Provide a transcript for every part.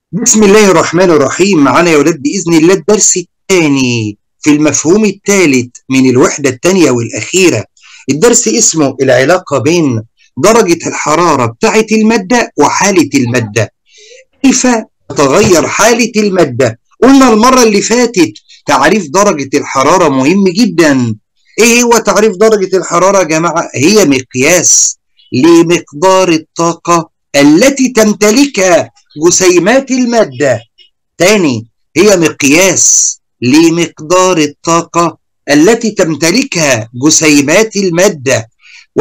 بسم الله الرحمن الرحيم معانا يا ولاد بإذن الله الدرس الثاني في المفهوم الثالث من الوحدة الثانية والأخيرة الدرس اسمه العلاقة بين درجة الحرارة بتاعة المادة وحالة المادة كيف تتغير حالة المادة قلنا المرة اللي فاتت تعريف درجة الحرارة مهم جدا ايه هو تعريف درجة الحرارة يا جماعة هي مقياس لمقدار الطاقة التي تمتلكها جسيمات المادة تاني هي مقياس لمقدار الطاقة التي تمتلكها جسيمات المادة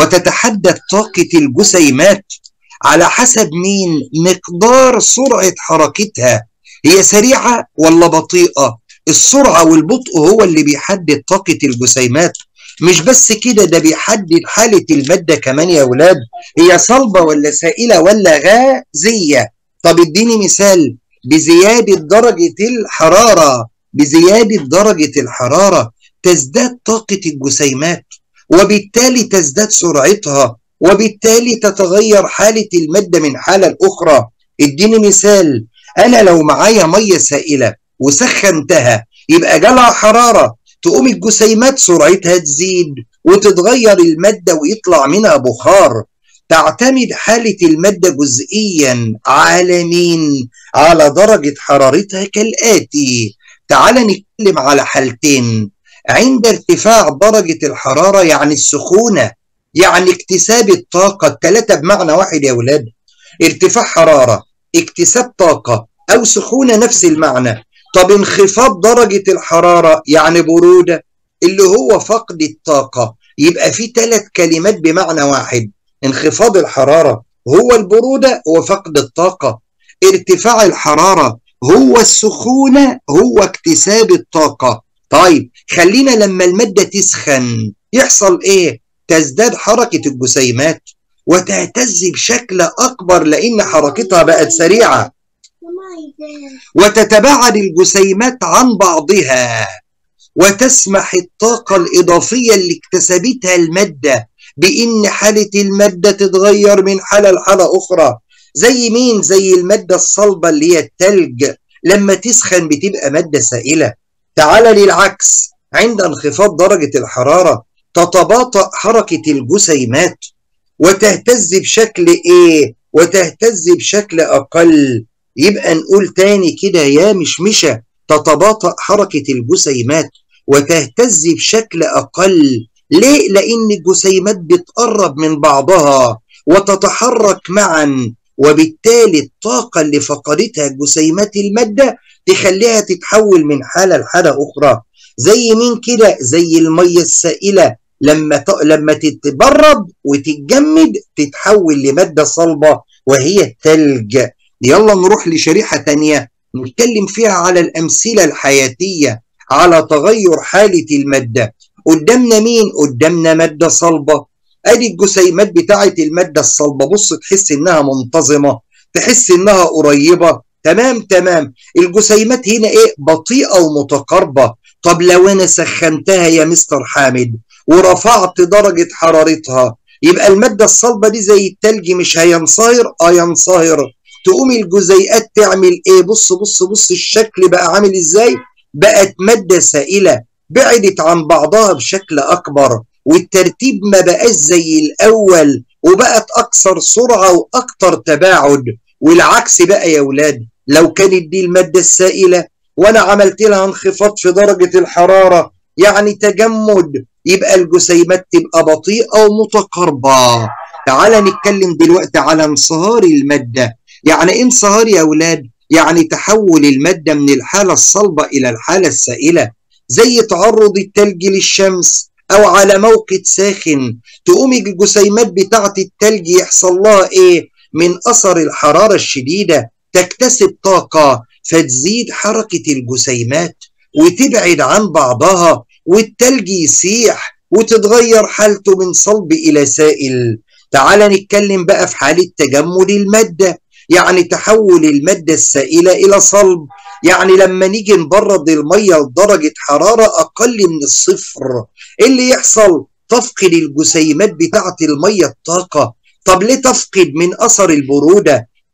وتتحدد طاقة الجسيمات على حسب مين مقدار سرعة حركتها هي سريعة ولا بطيئة السرعة والبطء هو اللي بيحدد طاقة الجسيمات مش بس كده ده بيحدد حالة المادة كمان يا ولاد هي صلبة ولا سائلة ولا غازية طب اديني مثال بزيادة درجة الحرارة بزيادة درجة الحرارة تزداد طاقة الجسيمات وبالتالي تزداد سرعتها وبالتالي تتغير حالة المادة من حالة لأخرى اديني مثال أنا لو معايا مية سائلة وسخنتها يبقى جالها حرارة تقوم الجسيمات سرعتها تزيد وتتغير المادة ويطلع منها بخار تعتمد حالة المادة جزئيا على مين؟ على درجة حرارتها كالآتي تعال نتكلم على حالتين عند ارتفاع درجة الحرارة يعني السخونة يعني اكتساب الطاقة الثلاثة بمعنى واحد يا ولاد ارتفاع حرارة اكتساب طاقة أو سخونة نفس المعنى طب انخفاض درجة الحرارة يعني برودة اللي هو فقد الطاقة يبقى في ثلاث كلمات بمعنى واحد انخفاض الحرارة هو البرودة وفقد الطاقة ارتفاع الحرارة هو السخونة هو اكتساب الطاقة طيب خلينا لما المادة تسخن يحصل ايه تزداد حركة الجسيمات وتهتز بشكل أكبر لأن حركتها بقت سريعة وتتباعد الجسيمات عن بعضها وتسمح الطاقة الإضافية اللي اكتسبتها المادة بإن حالة المادة تتغير من حالة لحالة أخرى زي مين؟ زي المادة الصلبة اللي هي التلج لما تسخن بتبقى مادة سائلة تعال للعكس عند انخفاض درجة الحرارة تتباطأ حركة الجسيمات وتهتز بشكل ايه؟ وتهتز بشكل أقل يبقى نقول تاني كده يا مشمشة تتباطأ حركة الجسيمات وتهتز بشكل أقل ليه؟ لأن الجسيمات بتقرب من بعضها وتتحرك معا وبالتالي الطاقة اللي فقدتها جسيمات المادة تخليها تتحول من حالة لحالة أخرى زي مين كده؟ زي المية السائلة لما ت... لما تتبرد وتتجمد تتحول لمادة صلبة وهي الثلج يلا نروح لشريحة تانية نتكلم فيها على الأمثلة الحياتية على تغير حالة المادة قدامنا مين؟ قدامنا مادة صلبة ادي الجسيمات بتاعة المادة الصلبة بص تحس انها منتظمة تحس انها قريبة تمام تمام الجسيمات هنا ايه بطيئة ومتقاربة طب لو انا سخنتها يا مستر حامد ورفعت درجة حرارتها يبقى المادة الصلبة دي زي التلج مش هينصهر اه ينصهر تقوم الجزيئات تعمل ايه بص بص بص الشكل بقى عامل ازاي بقت مادة سائلة بعدت عن بعضها بشكل اكبر والترتيب ما بقاش زي الاول وبقت اكثر سرعة واكثر تباعد والعكس بقى يا ولاد لو كانت دي المادة السائلة وانا عملت لها انخفاض في درجة الحرارة يعني تجمد يبقى الجسيمات تبقى بطيئة ومتقاربة تعال نتكلم دلوقتي على انصهار المادة يعني ايه انصهار يا اولاد يعني تحول المادة من الحالة الصلبة الى الحالة السائلة زي تعرض التلج للشمس او على موقد ساخن تقوم الجسيمات بتاعة التلج يحصل لها ايه من اثر الحرارة الشديدة تكتسب طاقة فتزيد حركة الجسيمات وتبعد عن بعضها والتلج يسيح وتتغير حالته من صلب إلى سائل تعال نتكلم بقى في حالة تجمد المادة يعني تحول المادة السائلة إلى صلب يعني لما نيجي نبرد المية لدرجة حرارة أقل من الصفر اللي يحصل تفقد الجسيمات بتاعة المية الطاقة طب ليه تفقد من أثر البرودة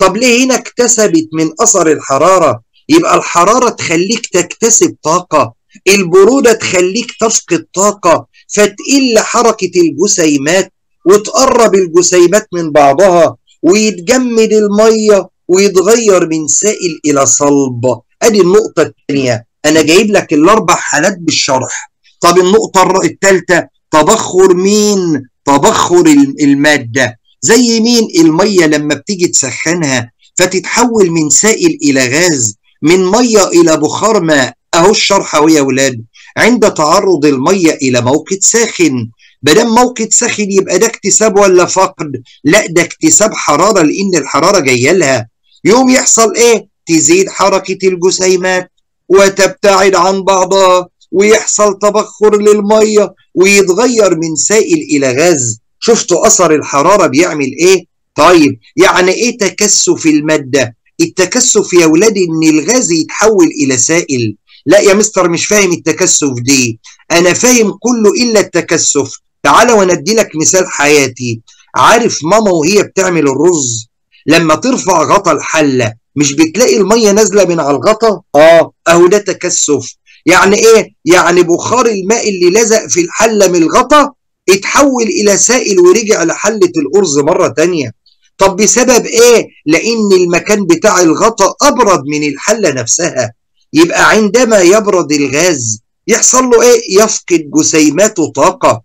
طب ليه هنا اكتسبت من اثر الحراره يبقى الحراره تخليك تكتسب طاقه البروده تخليك تفقد طاقه فتقل حركه الجسيمات وتقرب الجسيمات من بعضها ويتجمد الميه ويتغير من سائل الى صلب ادي النقطه الثانيه انا جايب لك الاربع حالات بالشرح طب النقطه الثالثه تبخر مين تبخر الماده زي مين الميه لما بتيجي تسخنها فتتحول من سائل الى غاز من ميه الى بخار ماء اهو الشرح اهو يا ولاد عند تعرض الميه الى موقد ساخن بدل موقد ساخن يبقى ده اكتساب ولا فقد لا ده اكتساب حراره لان الحراره جايه لها يوم يحصل ايه تزيد حركه الجسيمات وتبتعد عن بعضها ويحصل تبخر للميه ويتغير من سائل الى غاز شفتوا اثر الحراره بيعمل ايه طيب يعني ايه تكثف الماده التكثف يا ولاد ان الغاز يتحول الى سائل لا يا مستر مش فاهم التكثف دي انا فاهم كله الا التكثف تعالى وانا ادي لك مثال حياتي عارف ماما وهي بتعمل الرز لما ترفع غطا الحله مش بتلاقي الميه نازله من على الغطا اه اهو ده تكثف يعني ايه يعني بخار الماء اللي لزق في الحله من الغطا اتحول الى سائل ورجع لحله الارز مره تانية طب بسبب ايه لان المكان بتاع الغطا ابرد من الحله نفسها يبقى عندما يبرد الغاز يحصل له ايه يفقد جسيماته طاقه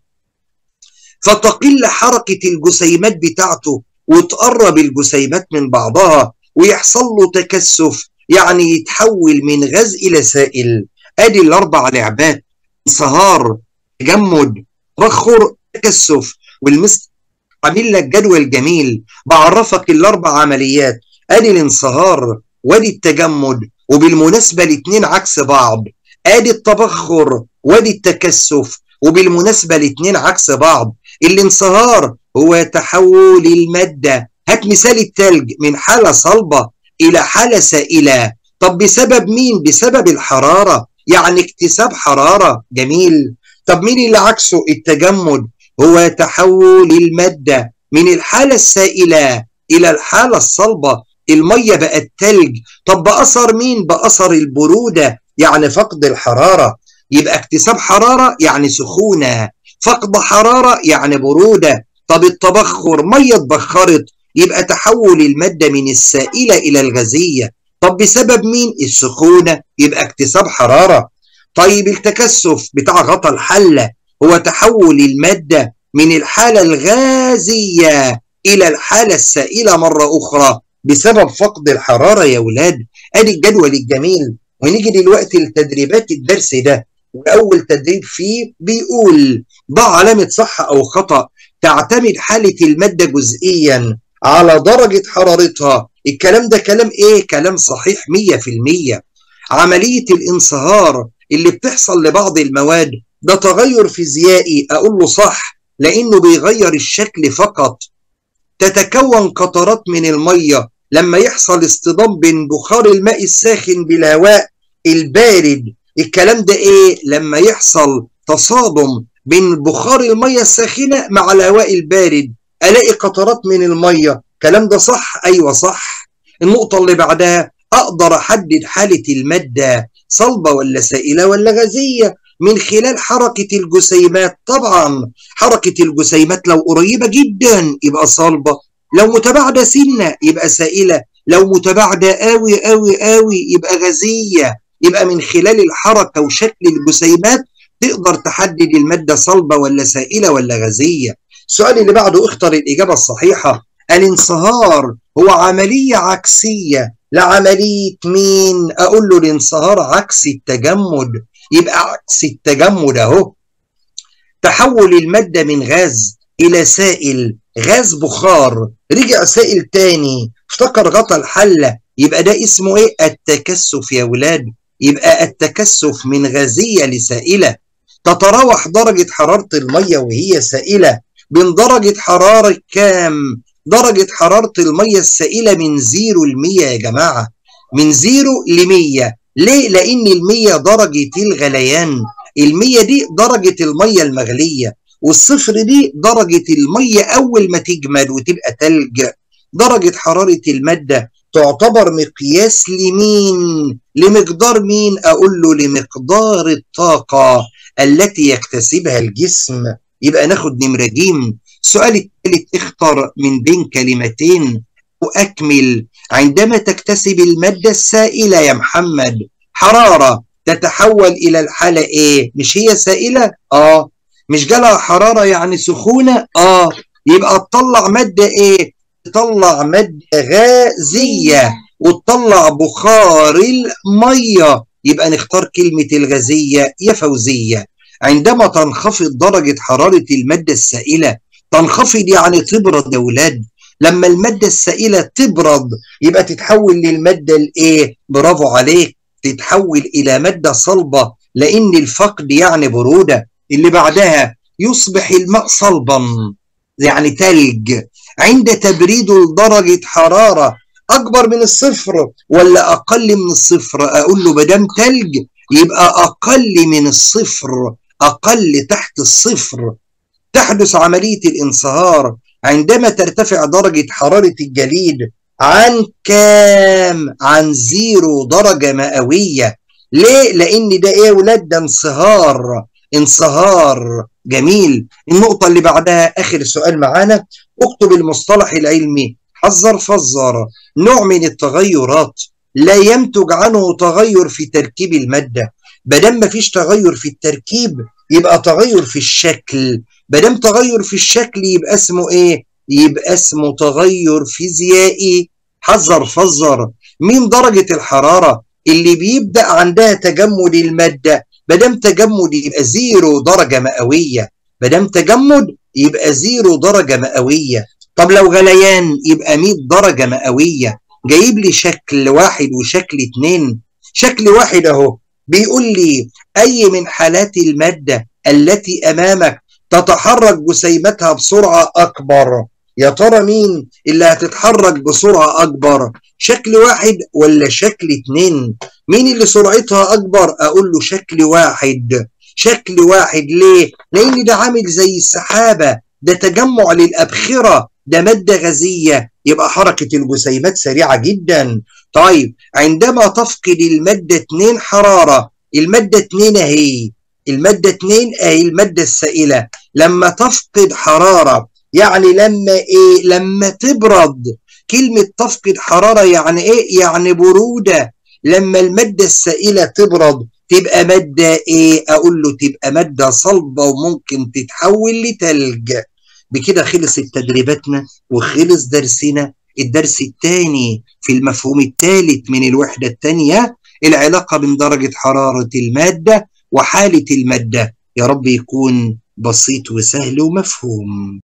فتقل حركه الجسيمات بتاعته وتقرب الجسيمات من بعضها ويحصل له تكثف يعني يتحول من غاز الى سائل ادي الاربع لعبات انصهار تجمد تبخر تكثف والمثل عامل لك جدول جميل بعرفك الاربع عمليات ادي الانصهار وادي التجمد وبالمناسبه الاثنين عكس بعض ادي التبخر وادي التكثف وبالمناسبه الاثنين عكس بعض الانصهار هو تحول الماده هات مثال التلج من حاله صلبه الى حاله سائله طب بسبب مين بسبب الحراره يعني اكتساب حراره جميل طب مين اللي عكسه التجمد هو تحول الماده من الحاله السائله الى الحاله الصلبه الميه بقت تلج طب باثر مين باثر البروده يعني فقد الحراره يبقى اكتساب حراره يعني سخونه فقد حراره يعني بروده طب التبخر ميه اتبخرت يبقى تحول الماده من السائله الى الغازيه طب بسبب مين السخونه يبقى اكتساب حراره طيب التكثف بتاع غطا الحله هو تحول الماده من الحاله الغازيه الى الحاله السائله مره اخرى بسبب فقد الحراره يا ولاد ادي الجدول الجميل ونيجي دلوقتي لتدريبات الدرس ده واول تدريب فيه بيقول ضع علامه صح او خطا تعتمد حاله الماده جزئيا على درجه حرارتها الكلام ده كلام ايه كلام صحيح 100% عمليه الانصهار اللي بتحصل لبعض المواد ده تغير فيزيائي اقول له صح لانه بيغير الشكل فقط تتكون قطرات من الميه لما يحصل اصطدام بين بخار الماء الساخن بالهواء البارد الكلام ده ايه لما يحصل تصادم بين بخار الميه الساخنه مع الهواء البارد الاقي قطرات من الميه الكلام ده صح ايوه صح النقطه اللي بعدها اقدر احدد حاله الماده صلبه ولا سائله ولا غازيه من خلال حركه الجسيمات طبعا حركه الجسيمات لو قريبه جدا يبقى صلبه لو متباعده سنه يبقى سائله لو متباعده قوي قوي قوي يبقى غازيه يبقى من خلال الحركه وشكل الجسيمات تقدر تحدد الماده صلبه ولا سائله ولا غازيه السؤال اللي بعده اختر الاجابه الصحيحه الانصهار هو عمليه عكسيه لعمليه مين اقول له الانصهار عكس التجمد يبقى عكس التجمد اهو تحول الماده من غاز الى سائل غاز بخار رجع سائل تاني افتكر غطى الحله يبقى ده اسمه ايه التكثف يا ولاد يبقى التكثف من غازيه لسائله تتراوح درجه حراره الميه وهي سائله بين درجه حراره كام درجه حراره الميه السائله من زيرو ل 100 يا جماعه من زيرو ل 100 ليه لان ال 100 درجه الغليان ال 100 دي درجه الميه المغليه والصفر دي درجة المية أول ما تجمد وتبقى تلج درجة حرارة المادة تعتبر مقياس لمين لمقدار مين اقول له لمقدار الطاقة التي يكتسبها الجسم يبقى ناخد نمرة جيم السؤال الثالث اختر من بين كلمتين وأكمل عندما تكتسب المادة السائلة يا محمد حرارة تتحول إلى الحالة إيه؟ مش هي سائلة؟ آه مش جالها حرارة يعني سخونة؟ آه يبقى تطلع مادة إيه؟ تطلع مادة غازية وتطلع بخار المية يبقى نختار كلمة الغازية يا فوزية عندما تنخفض درجة حرارة المادة السائلة تنخفض يعني تبرد يا ولاد لما المادة السائلة تبرد يبقى تتحول للمادة الايه برافو عليك تتحول الى مادة صلبة لان الفقد يعني برودة اللي بعدها يصبح الماء صلبا يعني تلج عند تبريده لدرجة حرارة اكبر من الصفر ولا اقل من الصفر اقول له مدام تلج يبقى اقل من الصفر اقل تحت الصفر تحدث عملية الانصهار عندما ترتفع درجة حرارة الجليد عن كام؟ عن زيرو درجة مئوية ليه؟ لأن ده إيه يا ولاد؟ ده انصهار انصهار جميل النقطة اللي بعدها آخر سؤال معانا اكتب المصطلح العلمي حذر فزر نوع من التغيرات لا ينتج عنه تغير في تركيب المادة بدل ما فيش تغير في التركيب يبقى تغير في الشكل بدل تغير في الشكل يبقى اسمه ايه يبقى اسمه تغير فيزيائي حذر فزر مين درجة الحرارة اللي بيبدأ عندها تجمد المادة بدم تجمد يبقى زيرو درجة مئوية بدم تجمد يبقى زيرو درجة مئوية طب لو غليان يبقى 100 درجة مئوية جايب لي شكل واحد وشكل اتنين شكل واحد اهو بيقول لي اي من حالات المادة التي امامك تتحرك جسيمتها بسرعة اكبر يا ترى مين اللي هتتحرك بسرعة اكبر شكل واحد ولا شكل اتنين مين اللي سرعتها اكبر اقول له شكل واحد شكل واحد ليه لان ده عامل زي السحابة ده تجمع للأبخرة ده مادة غازية يبقى حركة الجسيمات سريعة جدا طيب عندما تفقد المادة 2 حرارة المادة 2 اهي المادة 2 اهي المادة السائلة لما تفقد حرارة يعني لما ايه لما تبرد كلمة تفقد حرارة يعني ايه يعني برودة لما المادة السائلة تبرد تبقى مادة ايه اقول له تبقى مادة صلبة وممكن تتحول لتلج بكده خلصت تدريباتنا وخلص درسنا الدرس الثاني في المفهوم الثالث من الوحدة الثانية العلاقة بين درجة حرارة المادة وحالة المادة يا رب يكون بسيط وسهل ومفهوم